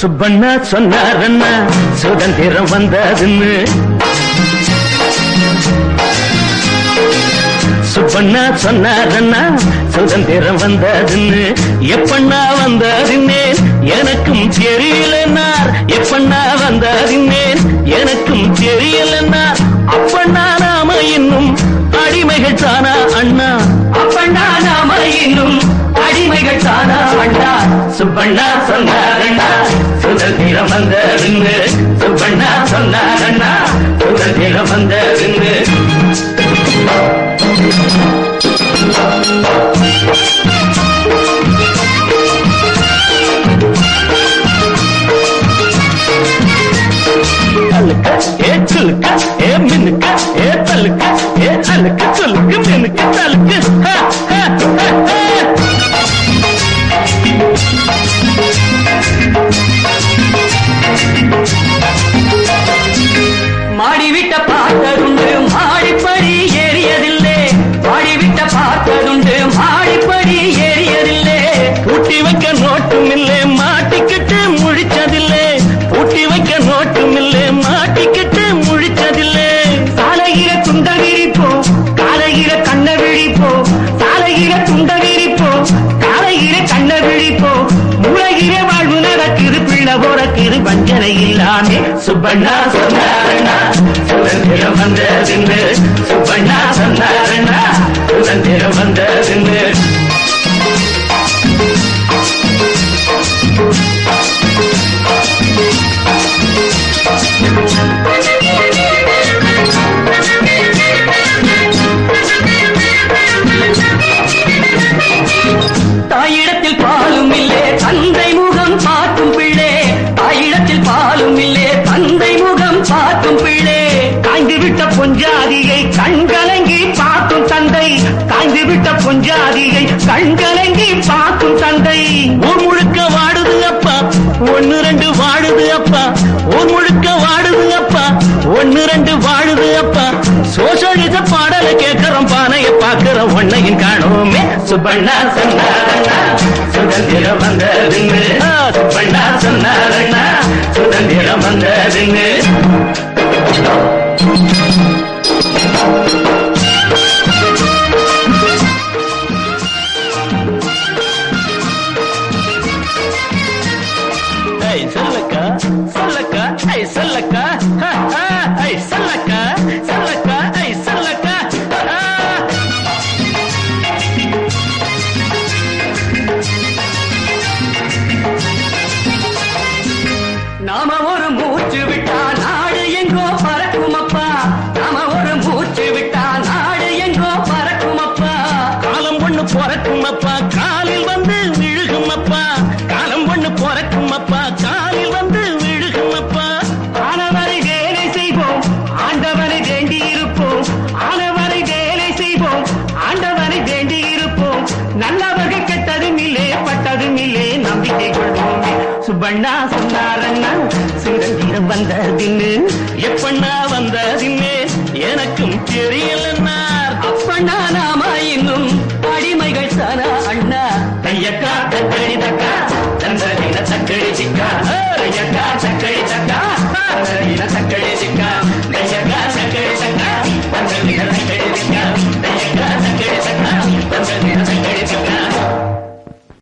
சுப்பண்ணா சொன்னாரண்ணா சுதந்திரம் வந்ததுன்னு சுப்பண்ணா சொன்னாரண்ணா சுதந்திரம் வந்ததுன்னு எப்பண்ணா வந்ததுன்னேன் எனக்கும் தெரியலன்னார் எப்பண்ணா வந்ததுன்னேன் எனக்கும் தெரியலன்னார் அப்பண்ணா நாம இன்னும் அடிமைகள் தானா அண்ணா அப்பண்ணா நாம இன்னும் அடிமைகள் தானா அண்ணா சுப்பண்ணா சொன்னாரண்ணா சுதந்திரம் வந்ததுன்னு சுப்பண்ணா சொன்னாரண்ணா சுதந்திரம் வந்ததுன்னு அழுக்க ஏ சுலுக்க ஏ மினுக்க ஏ தலுக்க ஏ அழுக்க சுலுக்கு மினுக்கு தலுக்கு ஹ, ஹ, ஹ, ஹ. மாடிவிட்ட பார்த்ததுண்டு மாடிப்படி ஏறியதில்லை மாடிவிட்ட பார்த்ததுண்டு மாடிப்படி ஏறியதில்லை பூட்டி வைக்க நோட்டும் இல்லே மாட்டிக்கிட்டு முழிச்சதில்லே பூட்டி வைக்க நோட்டும் இல்லே மாட்டிக்கிட்டு முழிச்சதில்லே சாலையில துண்ட விரிப்போ காலையில கண்ண விழிப்போ சாலையில துண்ட விரிப்போ காலையில கண்ண விழிப்போ மூளையில வாழ்வு நடக்குது பிள்ளை போறக்குது வஞ்சனை இல்லாமே சுப்பண்ணா சொன்னாரண்ணா சுதந்திரம் வந்ததுன்னு சுப்பண்ணா சொன்னாரண்ணா சுதந்திரம் வந்ததுன்னு தாயிடத்தில் பாலும் இல்லே தந்தை முகம் பார்க்கும் பிள்ளை தாயிடத்தில் பாலும் இல்லே தந்தை முகம் பார்க்கும் பிள்ளை காய்ந்து விட்ட பொஞ்சாதியை கண்கலங்கி பார்க்கும் தந்தை காய்ந்து விட்ட பொஞ்சாதியை கண்கலங்கி பார்க்கும் தந்தை ஊர் முழுக்க வாடுது அப்பா ஒன்னு ரெண்டு வாடுது அப்பா ஊர் முழுக்க வாடுது அப்பா ஒன்னு ரெண்டு வாடுது அப்பா சோசலிச பாடல கேட்கிறோம் பானைய பாக்குறோம் ஒன்னையும் காணோமே சுப்பண்ணா சொன்னாரண்ணா சுதந்திரம் வந்ததுன்னு ஆ, சுப்பண்ணா சொன்னாரண்ணா சுதந்திரம் வந்ததுன்னு ஐய் சொல்லக்கா சொல்லக்கா ஐய் சொல்லக்கா ஹ, ஹ, ஐய் சொல்லக்கா சொல்லக்கா ஐய் சொல்லக்கா ஆ. நாம ஒரு மூச்சு விட்டா நாடு எங்கோ பறக்கும் அப்பா நாம ஒரு மூச்சு விட்டா நாடு எங்கோ பறக்கும் அப்பா காலம் ஒண்ணு பிறக்கும் அப்பா காலில் வந்து விழுகும் அப்பா காலம் ஒண்ணு பிறக்கும் அப்பா காலில் வந்து விழுகும் அப்பா ஆனவரை வேலை செய்வோம் ஆண்டவரை வேண்டி இருப்போம் ஆனவரை வேலை செய்வோம் ஆண்டவரை வேண்டி இருப்போம் நல்லவர்கள் கெட்டதும் இல்லே பட்டதும் இல்லே நம்பிக்கை கொள்வோமே சுப்பண்ணா சொன்னாரண்ணா சுதந்திரம் வந்ததின்னு எப்பண்ணா வந்ததின்னே எனக்கும் தெரியலன்னார் அப்பண்ணா நாம